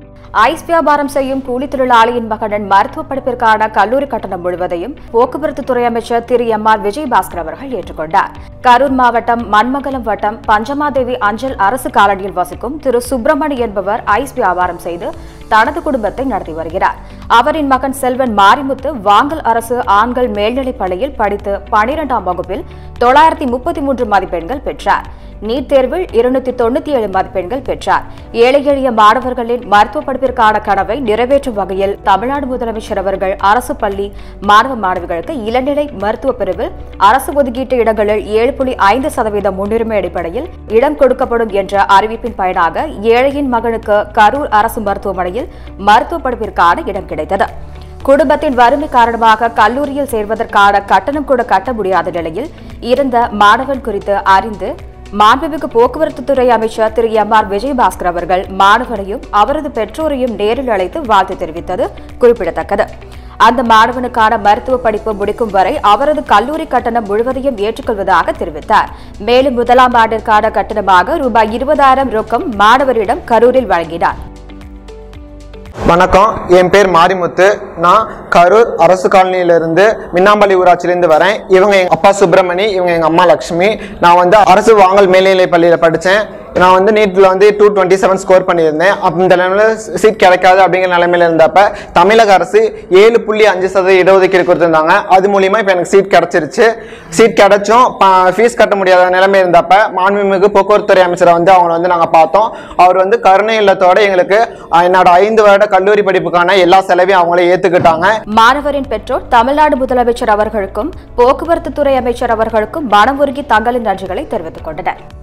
ice வியாபாரம் செய்யும் கூலி தொழிலாளியின் மகனின் மருத்துவ படிப்பிற்கான கல்லூரி கட்டணம் முழுவதையும் போக்குவரத்து துறை அமைச்சர் திரு எம் ஆர் விஜயபாஸ்கர் அவர்கள் ஏற்றுக்கொண்டார் கரூர் மாவட்டம் மண்மங்கலம் வட்டம் பஞ்சமாதேவி அஞ்சல் அரசு காலனியில் வசிக்கும் திரு சுப்பிரமணி என்பவர் ஐஸ் வியாபாரம் செய்து தனது குடும்பத்தை நடத்தி வருகிறார் அவரின் மகன் செல்வன் மாரிமுத்து வாங்கல் அரசு ஆண்கள் மேல்நிலைப் பள்ளியில் படித்து பனிரெண்டாம் வகுப்பில் தொள்ளாயிரத்தி முப்பத்தி மூன்று மதிப்பெண்கள் பெற்றார் நீட் தேர்வில் இருநூத்தி தொண்ணூத்தி ஏழு மதிப்பெண்கள் பெற்றார் ஏழை எளிய மாணவர்களின் மருத்துவ படிப்பிற்கான கனவை நிறைவேற்றும் வகையில் தமிழ்நாடு முதலமைச்சர் அவர்கள் அரசு பள்ளி மாணவ மாணவிகளுக்கு இளநிலை மருத்துவ பிரிவில் அரசு ஒதுக்கீட்டு இடங்களில் ஏழு புள்ளி ஐந்து சதவீத முன்னுரிமை அடிப்படையில் இடம் கொடுக்கப்படும் என்ற அறிவிப்பின் பயனாக ஏழையின் மகனுக்கு கரூர் அரசு மருத்துவமனையில் மருத்துவ படிப்பிற்கான இடம் கிடைத்தது குடும்பத்தின் வறுமை காரணமாக கல்லூரியில் சேர்வதற்கான கட்டணம் கூட கட்ட முடியாத நிலையில் இருந்த மாணவன் குறித்து அறிந்து மாண்புமிகு போக்குவரத்து துறை அமைச்சர் திரு எம் ஆர் விஜயபாஸ்கர் அவர்கள் மாணவனையும் அவரது பெற்றோரையும் நேரில் அழைத்து வாழ்த்து தெரிவித்தது குறிப்பிடத்தக்கது அந்த மாணவனுக்கான மருத்துவ படிப்பு முடிக்கும் வரை அவரது கல்லூரி கட்டணம் முழுவதையும் ஏற்றுக்கொள்வதாக தெரிவித்தார் மேலும் முதலாம் ஆண்டிற்கான கட்டணமாக ரூபாய் இருபதாயிரம் ரொக்கம் மாணவரிடம் கரூரில் வழங்கினார் வணக்கம் என் பேர் மாரிமுத்து நான் கரூர் அரசு காலனியிலிருந்து மின்னாம்பள்ளி ஊராட்சியிலேருந்து வரேன் இவங்க எங்க அப்பா சுப்பிரமணி இவங்க எங்க அம்மா லக்ஷ்மி நான் வந்து அரசு வாங்கல் மேல்நிலை பள்ளியில் படித்தேன் நான் வந்து நீட்டில் வந்து டூ டுவெண்ட்டி செவன் ஸ்கோர் பண்ணியிருந்தேன் அப்போ இந்த நிலைமையில் சீட் கிடைக்காது அப்படிங்கிற நிலைமையில இருந்தப்ப தமிழக அரசு ஏழு புள்ளி அஞ்சு சதவீத இடஒதுக்கீடு கொடுத்துருந்தாங்க அது மூலியமா இப்போ எனக்கு சீட் கிடைச்சிருச்சு சீட் கிடைச்சும் ஃபீஸ் கட்ட முடியாத நிலைமை இருந்தப்ப மாண்புமிகு போக்குவரத்துறை அமைச்சரை வந்து அவங்கள வந்து நாங்கள் பார்த்தோம் அவர் வந்து கருணை இல்லத்தோட எங்களுக்கு அஹ், என்னோட ஐந்து வருட கல்லூரி படிப்புக்கான எல்லா செலவையும் அவங்களே ஏற்றுக்கிட்டாங்க மாணவரின் பெற்றோர் தமிழ்நாடு முதலமைச்சர் அவர்களுக்கும் போக்குவரத்து துறை அமைச்சர் அவர்களுக்கும் மனம் உருகி தங்களின் நன்றிகளை தெரிவித்துக் கொண்டனர்